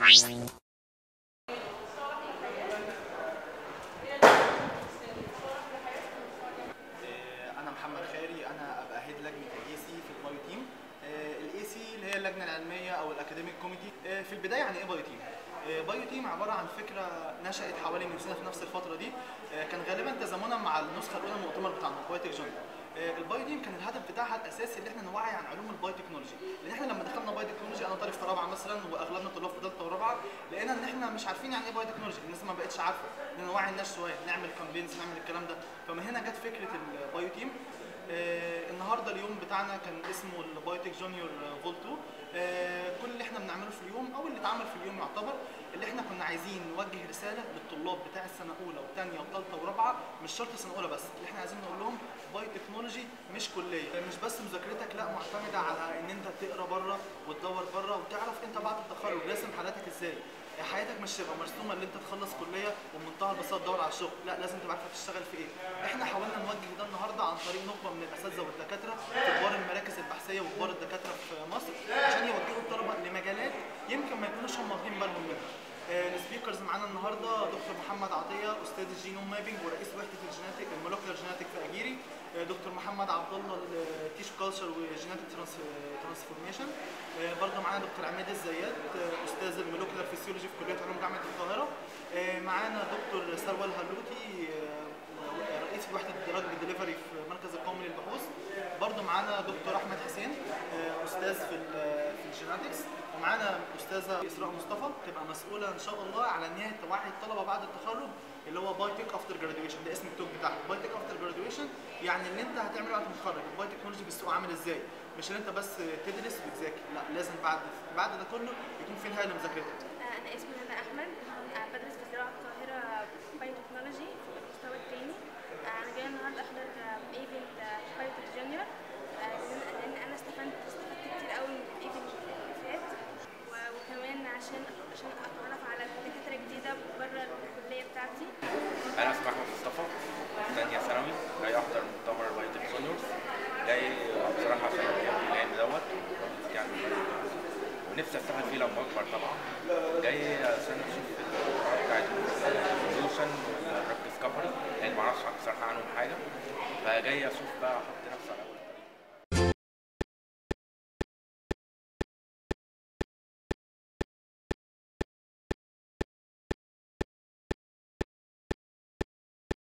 انا محمد خيري انا ابقى هيد لجنه الاي سي في البايو تيم الاي سي اللي هي اللجنه العلميه او الاكاديميك كوميتي آه، في البدايه يعني ايه بايو تيم آه، بايو تيم عباره عن فكره نشات حوالي من سنه في نفس الفتره دي آه، كان غالبا تزامنا مع النسخه الاولى من المؤتمر بتاعنا بايوتك جونيور آه، البايو تيم كان الهدف بتاعها الاساسي ان احنا نوعي عن علوم البايو تكنولوجي لان احنا لما دخلنا بايو تكنولوجي انا طالب في رابعه مثلا واغلبنا طلاب في ثالثه ورابعه لقينا ان احنا مش عارفين يعني ايه بايو تكنولوجي الناس ما بقتش عارفه ان نوعي الناس شويه نعمل كامبينز نعمل الكلام ده فمن هنا جت فكره البايو تيم آه، النهارده اليوم بتاعنا كان اسمه البايوتك جونيور فول 2 آه، كل اللي احنا بنعمله في اليوم او اللي اتعمل في اليوم يعتبر اللي احنا كنا عايزين نوجه رساله للطلاب بتاع السنه اولى وثانيه وثالثه ورابعه مش شرط سنه اولى بس اللي احنا عايزين نقول لهم بايو تكنولوجي مش كليه آه، مش بس مذاكرتك لا معتمده على ان انت تقرا بره وتدور بره وتعرف انت بعد التخرج راسم حياتك ازاي حياتك مش تبقى مرسومه اللي انت تخلص كليه وبمنتهى البساطه تدور على الشغل لا لازم تبقى عارف هتشتغل في ايه احنا حاولنا نوجه ده النهارده عن طريق نخبه من الاساتذه والدكاتره في كبار المراكز البحثيه وكبار الدكاتره في مصر عشان يوجهوا الطلبه لمجالات يمكن ما يكونوش هم واخدين بالهم منها آه، السبيكرز معانا النهارده دكتور محمد عطيه استاذ الجينوم مابينج ورئيس وحده الجيناتيك المولكيولر جيناتيك في اجيري آه، دكتور محمد عبد الله التيشو كلتشر وجيناتيك ترانسفورميشن برضه معانا دكتور عماد الزيات آه، استاذ المولكيولر فيسيولوجي في كليه علوم جامعه القاهره آه، معانا دكتور سروى الهلوتي آه، رئيس وحده الدراج ديليفري في المركز القومي للبحوث برضه معانا دكتور احمد حسين آه، استاذ في ال- في الجيناتكس ومعانا استاذه اسراء مصطفى تبقى مسؤوله ان شاء الله على ان هي توعي الطلبه بعد التخرج اللي هو بايتك افتر جراديويشن ده اسم التوب بتاعها بايتك افتر جراديويشن يعني اللي انت هتعمله بعد ما تتخرج الباي تكنولوجي بالسوق عامل ازاي مش اللي انت بس تدرس وتذاكر لا لازم بعد بعد ده كله يكون في نهايه لمذاكرتك آه، أنا اسمي ندى أحمد آه، بدرس في زراعة القاهرة بايو تكنولوجي في المستوى الثاني أنا جاية النهاردة أحضر ايفنت بايوتك جونيور آه، لأن لأن أنا استفدت استفدت كتير قوي من الايفنت اللي فات و- وكمان عشان عشان أتعرف على دكاترة جديدة بره الكلية بتاعتي انا اسمي احمد مصطفى ثانيه ثانوي جاي احضر مؤتمر بايوتك جونيورز جاي بصراحه عشان العلم دوت يعني ونفسي اشتغل فيه لما اكبر طبعا جاي عشان اشوف القرارات بتاعت السولوشن والدراج ديسكفري لان ما اعرفش بصراحه عنهم حاجه فجاي اشوف بقى احط نفسي على اول